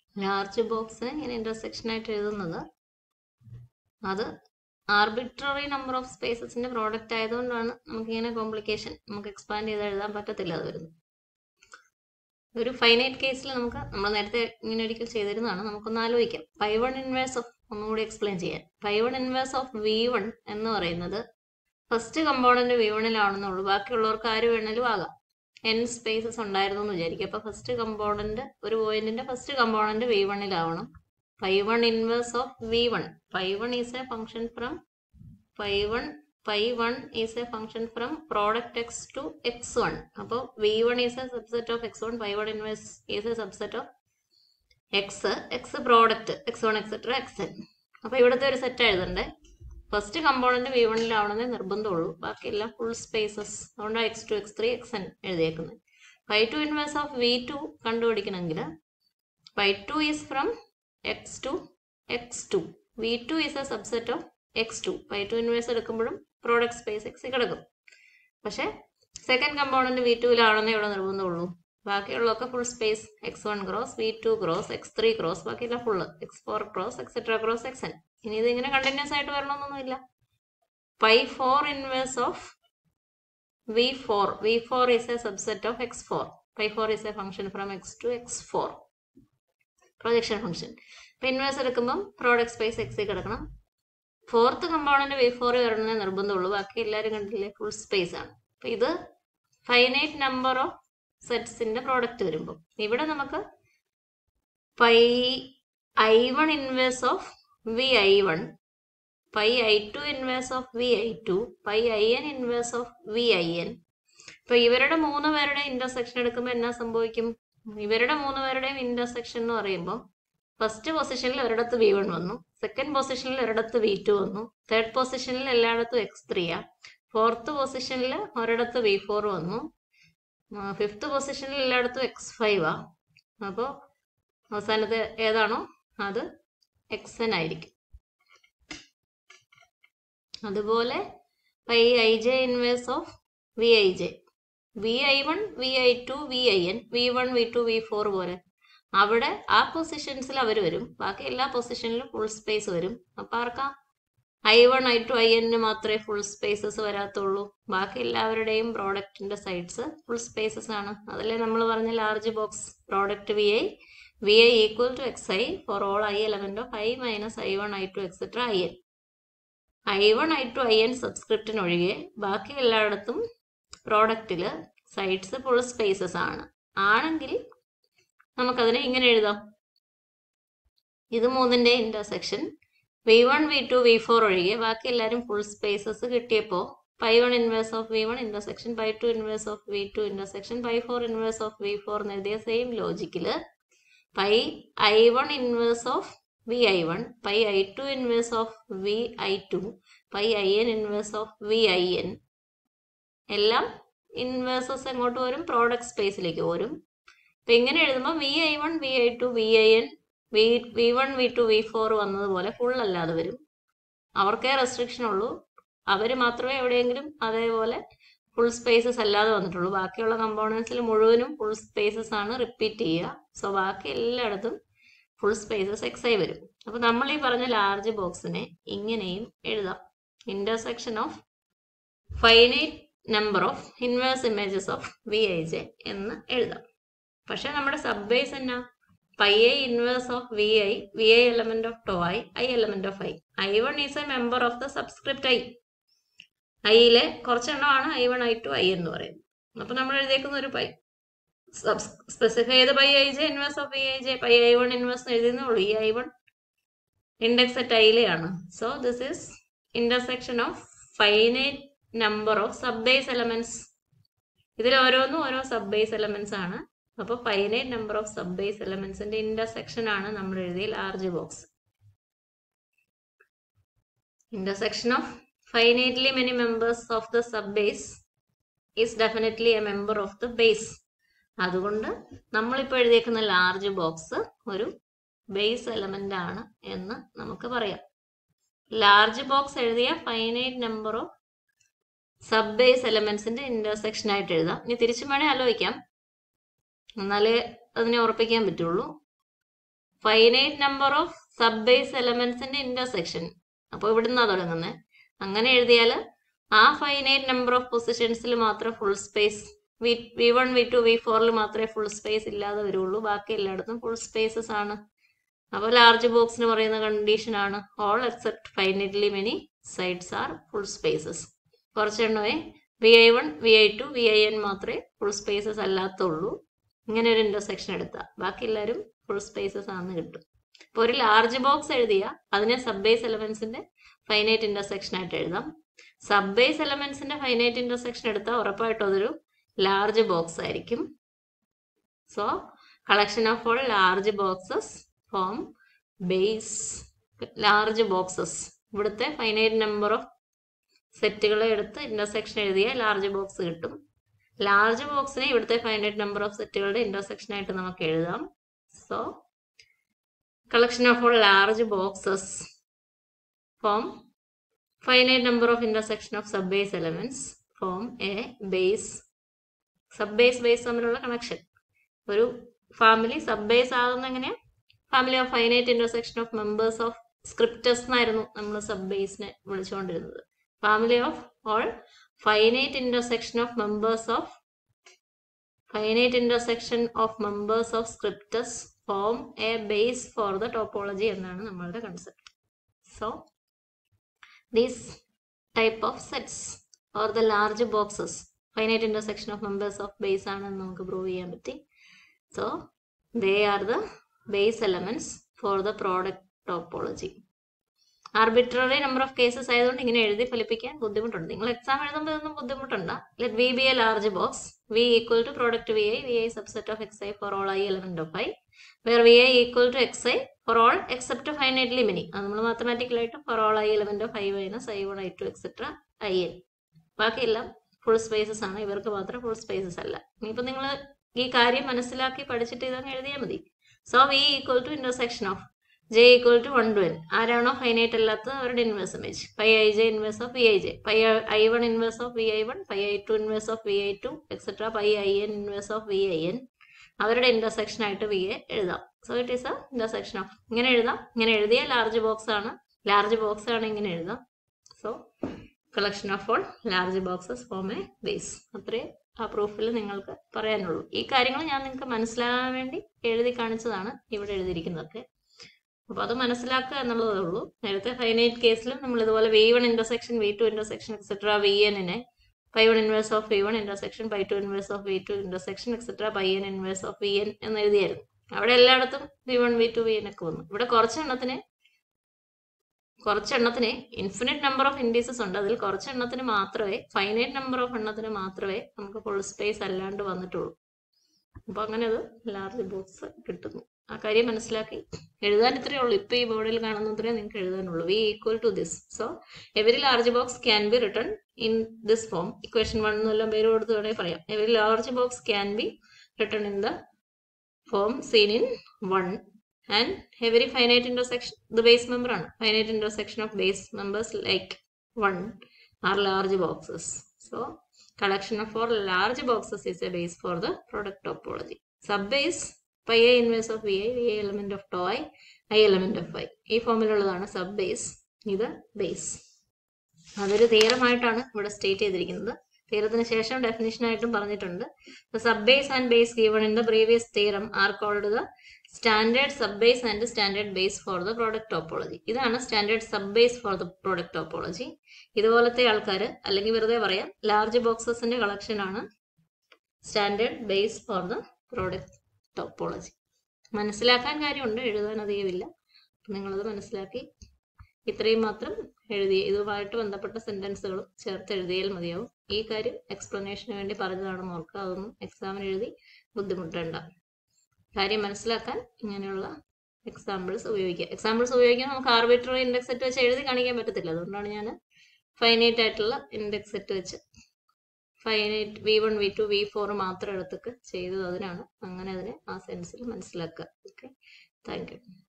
large box ഇങ്ങനെ intersection ആയിട്ട് എഴുതുന്നത് അത് ആർബിട്രറി നമ്പർ ഓഫ് സ്പേസസിന്റെ പ്രോഡക്റ്റ് ആയതുകൊണ്ടാണ് നമുക്ക് ഇങ്ങനെ കോംപ്ലിക്കേഷൻ നമുക്ക് എക്സ്പാൻഡ് ചെയ്ത് എഴുതാൻ പറ്റത്തില്ല അത് വരുന്നത് ഒരു ഫൈനൈറ്റ് കേസിൽ നമുക്ക് നമ്മൾ നേരത്തെ ഇങ്ങനെ ഒരിക്കൽ ചെയ്തിരുന്നതാണ് നമുക്കൊന്ന് ആലോചിക്കാം പൈ വൺ ഇൻവേഴ്സ് ഓഫ് ഒന്നുകൂടി എക്സ്പ്ലെയിൻ ചെയ്യാൻ pi one inverse of V one എന്ന് പറയുന്നത് ഫസ്റ്റ് കമ്പോണന്റ് വി വണ്ണിലാണെന്നുള്ളൂ ബാക്കിയുള്ളവർക്ക് ആര് വേണേലും ആകാം എൻ സ്പേസസ് ഉണ്ടായിരുന്നു എന്ന് വിചാരിക്കും അപ്പൊ ഫസ്റ്റ് കമ്പോണന്റ് ഒരു പോയിന്റിന്റെ ഫസ്റ്റ് കമ്പോണന്റ് വി വണ്ണിലാവണം pi one inverse of V one pi one is a function from pi one phi 1 is a function from product x to x1 അപ്പോൾ v1 is a subset of x1 phi 1 inverse is a subset of x x product x1 etc xn അപ്പോൾ ഇവിടുത്തെ ഒരു set എഴുതണ്ടേ first component V വണ്ണിലാവണമെന്നേ നിർബന്ധമുള്ളൂ ബാക്കിയെല്ലാം full spaces അതുകൊണ്ട് X to X three X N എഴുതിയേക്കുന്നത് pi two inverse of V two കണ്ടുപിടിക്കണമെങ്കിൽ pi two is from X to X two V two is a subset of X two pi two inverse എടുക്കുമ്പോഴും product space X കിടക്കും പക്ഷെ second component V ടുവിലാണെന്നേ ഇവിടെ നിർബന്ധമുള്ളൂ ബാക്കിയുള്ളതൊക്കെ full space X one cross V two cross X three cross ബാക്കിയെല്ലാം full X four cross etcetera cross X N ഇനി ഇത് ഇങ്ങനെ കണ്ടിന്യൂസ് ആയിട്ട് വരണമെന്നൊന്നുമില്ല pi four inverse of V four V four is a subset of X four pi four is a function from X to X four projection function ഇപ്പൊ inverse എടുക്കുമ്പോൾ product space എക്സിൽ കിടക്കണം fourth component V four വരണമെന്നേ നിർബന്ധമുള്ളൂ ബാക്കി എല്ലാവരും കണ്ടില്ലേ full space ആണ് അപ്പൊ ഇത് ഫൈനൈറ്റ് നമ്പർ ഓഫ് സെറ്റ്സിന്റെ പ്രോഡക്റ്റ് വരുമ്പോൾ ഇവിടെ നമുക്ക് pi I one inverse of V I one pi I two inverse of V I two pi I N inverse of V I N ഇപ്പൊ ഇവരുടെ മൂന്ന് പേരുടെ ഇന്റർസെക്ഷൻ എടുക്കുമ്പോൾ എന്നാ സംഭവിക്കും ഇവരുടെ മൂന്ന് പേരുടെയും ഇന്റർസെക്ഷൻ എന്ന് പറയുമ്പോൾ ഫസ്റ്റ് പൊസിഷനിൽ ഒരിടത്ത് വി വൺ വന്നു സെക്കൻഡ് പൊസിഷനിൽ ഒരിടത്ത് വി ടു വന്നു തേർഡ് പൊസിഷനിൽ എല്ലായിടത്തും എക്സ് ത്രീയാ ഫോർത്ത് പൊസിഷനിൽ ഒരിടത്ത് വി ഫോർ വന്നു ഫിഫ്ത്ത് പൊസിഷനിൽ എല്ലായിടത്തും എക്സ് ഫൈവ് ആ അപ്പോൾ അവസാനത്തെ ഏതാണോ അത് എക്സ് എൻ ആയിരിക്കും അതുപോലെ pi I J inverse of V I J V I one V I two V I N V one V two V four പോലെ അവിടെ ആ പൊസിഷൻസിൽ അവർ വരും ബാക്കി എല്ലാ പൊസിഷനിലും ഫുൾ സ്പേസ് വരും അപ്പൊ ആർക്കാ I one I two I എന്നിന് മാത്രമേ ഫുൾ സ്പേസസ് വരാത്തുള്ളൂ ബാക്കി എല്ലാവരുടെയും പ്രോഡക്റ്റിന്റെ സൈഡ്സ് ഫുൾ സ്പേസസ് ആണ് അതല്ലേ നമ്മൾ പറഞ്ഞ large box product V I V I equal to X I for all I element of I minus I one I two etcetera I N I one I two I N സബ്സ്ക്രിപ്റ്റിനൊഴികെ ബാക്കി എല്ലായിടത്തും പ്രോഡക്റ്റില് sides full spaces ആണ് ആണെങ്കിൽ നമുക്കതിനെ ഇങ്ങനെ എഴുതാം ഇത് മൂന്നിന്റെ intersection V one V two V four ഒഴികെ ബാക്കി എല്ലാവരും ഫുൾ സ്പേസസ് കിട്ടിയപ്പോൾ pi one inverse of V one intersection pi two inverse of V two intersection pi four inverse of V four എന്ന് എഴുതിയ സെയിം ലോജിക്കില് pi I one inverse of V I one pi I two inverse of V I two pi I N inverse of V I N എല്ലാം inverses എങ്ങോട്ട് വരും product സ്പേസിലേക്ക് വരും അപ്പൊ ഇങ്ങനെ എഴുതുമ്പോൾ V I one V I two V I N V V one V two V four വന്നതുപോലെ full അല്ലാതെ വരും അവർക്കേ റെസ്ട്രിക്ഷൻ ഉള്ളൂ അവർ മാത്രമേ എവിടെയെങ്കിലും അതേപോലെ ഫുൾ സ്പേസസ് അല്ലാതെ വന്നിട്ടുള്ളൂ ബാക്കിയുള്ള കമ്പോണൻസിൽ മുഴുവനും ഫുൾ സ്പേസസ് ആണ് റിപ്പീറ്റ് ചെയ്യുക സോ ബാക്കി എല്ലായിടത്തും ഫുൾ സ്പേസസ് എക്സ് ആയി വരും അപ്പൊ നമ്മൾ ഈ പറഞ്ഞ ലാർജ് ബോക്സിനെ ഇങ്ങനെയും എഴുതാം intersection of finite number of inverse images of V I J എന്ന് എഴുതാം പക്ഷെ നമ്മുടെ സബ് ബേസ് എന്നാ pi I inverse of V I V I element of tau I I element of I I one is a member of the subscript I ഐയിലെ കുറച്ചെണ്ണമാണ് I one I two I എന്ന് പറയുന്നത് അപ്പൊ നമ്മൾ എഴുതിയേക്കുന്ന ഒരു pi specify ചെയ്ത pi I J inverse of V I J pi I one inverse എഴുതുന്നുള്ളൂ ഈ ഐ വൺ ഇൻഡെക്സ് അറ്റ് ഐയിലെയാണ് so this is intersection of finite number of sub base elements ഇതിൽ ഓരോന്നും ഓരോ സബ് ബേസ് എലമെന്റ്സ് ആണ് അപ്പോൾ finite number of sub base എലമെന്റ്സിന്റെ intersection ആണ് നമ്മൾ എഴുതിയ large box intersection of finitely many members of the sub base is definitely a member of the base അതുകൊണ്ട് നമ്മളിപ്പോൾ എഴുതിയേക്കുന്ന ലാർജ് ബോക്സ് ഒരു ബേസ് എലമെന്റ് ആണ് എന്ന് നമുക്ക് പറയാം ലാർജ് ബോക്സ് എഴുതിയ finite number of sub base എലമെന്റ്സിന്റെ ഇന്റർസെക്ഷൻ ആയിട്ട് എഴുതാം ഇനി തിരിച്ചും വേണേ ആലോചിക്കാം എന്നാലേ അതിനെ ഉറപ്പിക്കാൻ പറ്റുള്ളൂ finite number of sub base എലമെന്റ്സിന്റെ ഇന്റർസെക്ഷൻ അപ്പോൾ ഇവിടുന്നാ തുടങ്ങുന്നത് അങ്ങനെ എഴുതിയാൽ ആ ഫൈനൈറ്റ് നമ്പർ ഓഫ് പൊസിഷൻസിൽ മാത്രം full space V V one V two V ഫോറിൽ മാത്രമേ ഫുൾ സ്പേസ് ഇല്ലാതെ വരുള്ളൂ ബാക്കി എല്ലായിടത്തും ഫുൾ സ്പേസസ് ആണ് അപ്പോൾ ലാർജ് ബോക്സിന് പറയുന്ന കണ്ടീഷൻ ആണ് all except finitely many sides are full spaces കുറച്ചെണ്ണമേ V I one V I two V I N മാത്രമേ ഫുൾ സ്പേസസ് അല്ലാത്തുള്ളൂ ഇങ്ങനെ ഒരു ഇന്റർസെക്ഷൻ എടുത്താൽ ബാക്കി എല്ലാവരും ഫുൾ സ്പേസസ് ആണെന്ന് കിട്ടും ഇപ്പോൾ ഒരു ലാർജ് ബോക്സ് എഴുതിയ അതിനെ സബ് ബേസ് എലമെന്റ്സിന്റെ ഫൈനൈറ്റ് ഇന്റർസെക്ഷൻ ആയിട്ട് എഴുതാം സബ് ബേസ് എലമെന്റ്സിന്റെ ഫൈനൈറ്റ് ഇന്റർസെക്ഷൻ എടുത്താൽ ഉറപ്പായിട്ടും അതൊരു ലാർജ് ബോക്സ് ആയിരിക്കും so collection of all large boxes form base large boxes ഇവിടുത്തെ ഫൈനൈറ്റ് നമ്പർ ഓഫ് സെറ്റുകളെ എടുത്ത് ഇന്റർസെക്ഷൻ എഴുതിയ ലാർജ് ബോക്സ് കിട്ടും ലാർജ് ബോക്സിനെ ഇവിടുത്തെ ഫൈനൈറ്റ് നമ്പർ ഓഫ് സെറ്റുകളുടെ ഇന്റർസെക്ഷൻ ആയിട്ട് നമുക്ക് എഴുതാം so collection of all large boxes form finite number of intersection of sub base elements form a base sub base base തമ്മിലുള്ള കണക്ഷൻ ഒരു ഫാമിലി സബ് ബേസ് ആകുന്ന എങ്ങനെ family of finite intersection of members of scripts എന്നായിരുന്നു നമ്മൾ sub ബേസിനെ വിളിച്ചുകൊണ്ടിരുന്നത് family of all finite intersection of members of finite intersection of members of scripts form a base for the topology എന്നാണ് നമ്മളുടെ concept so these type of sets or the large boxes finite intersection of members of base ആണെന്ന് നമുക്ക് prove ചെയ്യാൻ പറ്റി so they are the base elements for the product topology arbitrary number of cases ആയതുകൊണ്ട് ഇങ്ങനെ എഴുതി ഫലിപ്പിക്കാൻ ബുദ്ധിമുട്ടുണ്ട് നിങ്ങൾ exam എഴുതുമ്പോൾ ഇതൊന്നും ബുദ്ധിമുട്ടുണ്ട് let V be a large box V equal to product V I V I subset of X I for all I element of I where V I equal to X I for all except finitely many അത് നമ്മൾ മാത്തമാറ്റിക്കലായിട്ട് for all I element of I minus I one I two etcetera I N ബാക്കിയെല്ലാം full spaces ആണ് ഇവർക്ക് മാത്രം full spaces അല്ല ഇനിയിപ്പോൾ നിങ്ങൾ ഈ കാര്യം മനസ്സിലാക്കി പഠിച്ചിട്ട് ഇതങ്ങ് എഴുതിയാൽ മതി so V equal to intersection of J equal to one to N ആരാണോ ഫൈനൈറ്റ് അല്ലാത്തത് അവരുടെ inverse image pi I J inverse of V I J pi I one inverse of V I one pi I two inverse of V I two etcetera pi I N inverse of V I N അവരുടെ intersection ആയിട്ട് V A എഴുതാം so it is a intersection of ഇങ്ങനെ എഴുതാം ഇങ്ങനെ എഴുതിയ large box ആണ് large box ആണ് ഇങ്ങനെ എഴുതാം so collection of all large boxes form a base അത്രേ ആ പ്രൂഫിൽ നിങ്ങൾക്ക് പറയാനുള്ളൂ ഈ കാര്യങ്ങൾ ഞാൻ നിങ്ങൾക്ക് മനസ്സിലാകാൻ വേണ്ടി എഴുതി കാണിച്ചതാണ് ഇവിടെ എഴുതിയിരിക്കുന്നതൊക്കെ അപ്പോൾ അത് മനസ്സിലാക്കുക എന്നുള്ളതേ ഉള്ളൂ നേരത്തെ ഫൈനൈറ്റ് കേസിൽ നമ്മൾ ഇതുപോലെ V one intersection V two intersection etcetera V എന്നിനെ pi one inverse of V one intersection pi two inverse of V two intersection etcetera pi N inverse of V N എന്ന് എഴുതിയായിരുന്നു അവിടെ എല്ലായിടത്തും V one V two V N ഒക്കെ വന്നു ഇവിടെ കുറച്ചെണ്ണത്തിന് കുറച്ചെണ്ണത്തിന് ഇൻഫിനിറ്റ് നമ്പർ ഓഫ് ഇൻഡീസസ് ഉണ്ട് അതിൽ കുറച്ചെണ്ണത്തിന് മാത്രമേ ഫൈനൈറ്റ് നമ്പർ ഓഫ് എണ്ണത്തിന് മാത്രമേ നമുക്ക് ഫുൾ സ്പേസ് അല്ലാണ്ട് വന്നിട്ടുള്ളൂ അപ്പൊ അങ്ങനെ അത് ലാർജ് ബോക്സ് കിട്ടുന്നു ആ കാര്യം മനസ്സിലാക്കി എഴുതാൻ ഇത്രയേ ഉള്ളൂ ഇപ്പൊ ഈ ബോർഡിൽ കാണുന്നത്രേ നിങ്ങൾക്ക് എഴുതാനുള്ളൂ V equal to this so every large box can be written in this form equation one എന്നെല്ലാം പേര് കൊടുത്ത് വേണമെങ്കിൽ പറയാം every large box can be written in the form seen in one and every finite intersection the base member ആണ് finite intersection of base members like 1 are large boxes so collection of four large boxes is a base for the product topology subbase pi i inverse of vi vi element of tau i i element of i ഈ ഫോമിലുള്ളതാണ് sub base ഇത് base അതൊരു തീരമായിട്ടാണ് ഇവിടെ state ചെയ്തിരിക്കുന്നത് തീരത്തിന് ശേഷം definition ആയിട്ടും പറഞ്ഞിട്ടുണ്ട് sub base and base given in the previous theorem are called the standard sub base and standard base for the product topology ഇതാണ് standard sub base for the product topology ഇതുപോലത്തെ ആൾക്കാർ അല്ലെങ്കിൽ വെറുതെ പറയാം ലാർജ് ബോക്സസിന്റെ collection ആണ് standard base for the product topology മനസ്സിലാക്കാൻ കാര്യമുണ്ട് എഴുതാൻ അധികമില്ല നിങ്ങളത് മനസ്സിലാക്കി ഇത്രയും മാത്രം എഴുതി ഇതുമായിട്ട് ബന്ധപ്പെട്ട സെന്റൻസുകളും ചേർത്ത് എഴുതിയാൽ മതിയാവും ഈ കാര്യം എക്സ്പ്ലനേഷന് വേണ്ടി പറഞ്ഞതാണെന്ന് ഓർക്കുക അതൊന്നും എക്സാമിന് എഴുതി ബുദ്ധിമുട്ടേണ്ട കാര്യം മനസ്സിലാക്കാൻ ഇങ്ങനെയുള്ള എക്സാമ്പിൾസ് ഉപയോഗിക്കുക എക്സാമ്പിൾസ് ഉപയോഗിക്കാൻ നമുക്ക് ആർബിട്രറി ഇൻഡെക്സ് സെറ്റ് വെച്ച് എഴുതി കാണിക്കാൻ പറ്റത്തില്ല അതുകൊണ്ടാണ് ഞാൻ ഫൈനൈറ്റ് ആയിട്ടുള്ള ഇൻഡെക്സ് സെറ്റ് വെച്ച് finite V one V two V four മാത്രം എടുത്തൊക്കെ ചെയ്തത് അതിനാണ് അങ്ങനെ അതിനെ ആ സെൻസിൽ മനസ്സിലാക്കുക ഓക്കെ താങ്ക് യു